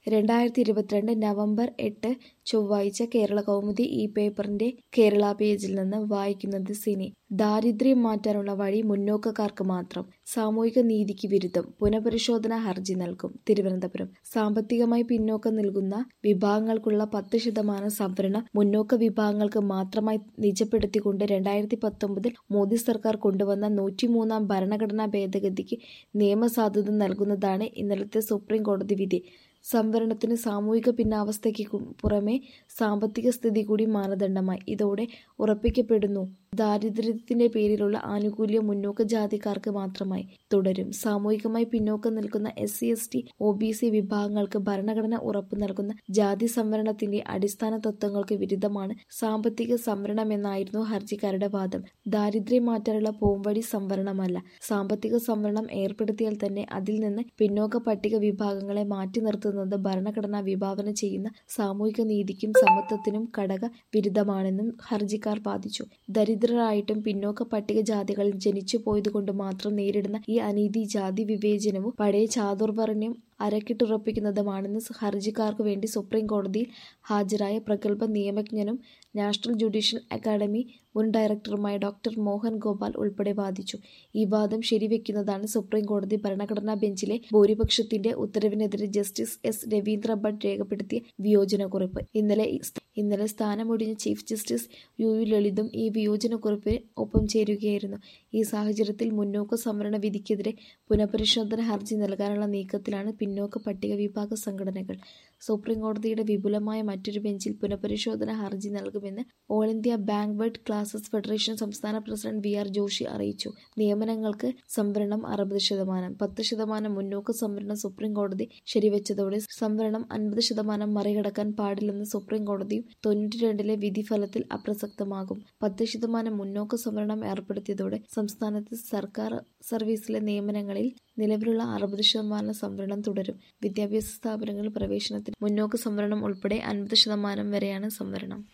രണ്ടായിരത്തി ഇരുപത്തിരണ്ട് നവംബർ എട്ട് ചൊവ്വാഴ്ച കേരളകൗമുദി ഈ പേപ്പറിന്റെ കേരള പേജിൽ നിന്ന് വായിക്കുന്നത് സിനി ദാരിദ്ര്യം മാറ്റാനുള്ള വഴി മുന്നോക്കക്കാർക്ക് മാത്രം സാമൂഹിക നീതിക്ക് വിരുദ്ധം പുനഃപരിശോധനാ ഹർജി നൽകും തിരുവനന്തപുരം സാമ്പത്തികമായി പിന്നോക്കം നിൽക്കുന്ന വിഭാഗങ്ങൾക്കുള്ള പത്ത് ശതമാനം സംവരണം മുന്നോക്ക വിഭാഗങ്ങൾക്ക് മാത്രമായി നിജപ്പെടുത്തിക്കൊണ്ട് രണ്ടായിരത്തി പത്തൊമ്പതിൽ മോദി സർക്കാർ കൊണ്ടുവന്ന നൂറ്റിമൂന്നാം ഭരണഘടനാ ഭേദഗതിക്ക് നിയമസാധുത നൽകുന്നതാണ് ഇന്നലത്തെ സുപ്രീം കോടതി വിധി സംവരണത്തിന് സാമൂഹിക പിന്നാവസ്ഥയ്ക്ക് കു- പുറമെ സാമ്പത്തിക സ്ഥിതി കൂടി മാനദണ്ഡമായി ഇതോടെ ഉറപ്പിക്കപ്പെടുന്നു ദാരിദ്ര്യത്തിന്റെ പേരിലുള്ള ആനുകൂല്യം മുന്നോക്ക ജാതിക്കാർക്ക് മാത്രമായി തുടരും സാമൂഹികമായി പിന്നോക്കം നിൽക്കുന്ന S C S T O B C വിഭാഗങ്ങൾക്ക് ഭരണഘടന ഉറപ്പു നൽകുന്ന ജാതി സംവരണത്തിന്റെ അടിസ്ഥാന തത്വങ്ങൾക്ക് വിരുദ്ധമാണ് സാമ്പത്തിക സംവരണമെന്നായിരുന്നു ഹർജിക്കാരുടെ വാദം ദാരിദ്ര്യം മാറ്റാനുള്ള പോംവഴി സംവരണമല്ല സാമ്പത്തിക സംവരണം ഏർപ്പെടുത്തിയാൽ തന്നെ അതിൽ നിന്ന് പിന്നോക്ക പട്ടിക വിഭാഗങ്ങളെ മാറ്റി നിർത്തുന്നത് ഭരണഘടന വിഭാവന ചെയ്യുന്ന സാമൂഹിക നീതിക്കും സമത്വത്തിനും ഘടക വിരുദ്ധമാണെന്നും ഹർജിക്കാർ വാദിച്ചു ദരിദ്രരായിട്ടും പിന്നോക്ക പട്ടിക ജാതികളിൽ ജനിച്ചു പോയതുകൊണ്ട് മാത്രം നേരിടുന്ന ഈ അനീതി ജാതി വിവേചനവും പഴയ ചാതുർവർണ്ണ്യം അരക്കിട്ടുറപ്പിക്കുന്നതുമാണെന്ന് ഹർജിക്കാർക്ക് വേണ്ടി സുപ്രീം കോടതിയിൽ ഹാജരായ പ്രഗത്ഭ നിയമജ്ഞനും നാഷണൽ ജുഡീഷ്യൽ അക്കാദമി മുൻ ഡയറക്ടറുമായ ഡോക്ടർ മോഹൻ ഗോപാൽ ഉൾപ്പെടെ വാദിച്ചു ഈ വാദം ശരിവെക്കുന്നതാണ് സുപ്രീം കോടതി ഭരണഘടനാ ബെഞ്ചിലെ ഭൂരിപക്ഷത്തിന്റെ ഉത്തരവിനെതിരെ ജസ്റ്റിസ് എസ് രവീന്ദ്ര ഭട്ട് രേഖപ്പെടുത്തിയ വിയോജനക്കുറിപ്പ് ഇന്നലെ ഇന്നലെ സ്ഥാനമൊഴിഞ്ഞ ചീഫ് ജസ്റ്റിസ് യു യു ലളിതും ഈ വിയോജനക്കുറിപ്പിന് ഒപ്പം ചേരുകയായിരുന്നു ഈ സാഹചര്യത്തിൽ മുന്നോക്ക സംവരണ വിധിക്കെതിരെ പുനഃപരിശോധന ഹർജി നൽകാനുള്ള നീക്കത്തിലാണ് പിന്നോക്ക പട്ടിക വിഭാഗ സംഘടനകൾ സുപ്രീം കോടതിയുടെ വിപുലമായ മറ്റൊരു ബെഞ്ചിൽ പുനഃപരിശോധന ഹർജി നൽകുമെന്ന് all India backward classes federation സംസ്ഥാന പ്രസിഡന്റ് വി ആർ ജോഷി അറിയിച്ചു നിയമനങ്ങൾക്ക് സംവരണം അറുപത് ശതമാനം പത്ത് ശതമാനം മുന്നോക്ക സംവരണം സുപ്രീം കോടതി ശരിവെച്ചതോടെ സംവരണം അൻപത് ശതമാനം മറികടക്കാൻ പാടില്ലെന്ന് സുപ്രീം കോടതിയും തൊണ്ണൂറ്റി രണ്ടിലെ വിധിഫലത്തിൽ അപ്രസക്തമാകും പത്ത് ശതമാനം മുന്നോക്ക സംവരണം ഏർപ്പെടുത്തിയതോടെ സംസ്ഥാനത്ത് സർക്കാർ സർവീസിലെ നിയമനങ്ങളിൽ നിലവിലുള്ള അറുപത് ശതമാനം സംവരണം തുടരും വിദ്യാഭ്യാസ സ്ഥാപനങ്ങളിൽ പ്രവേശനത്തിന് മുന്നോക്ക സംവരണം ഉൾപ്പെടെ അൻപത് ശതമാനം വരെയാണ് സംവരണം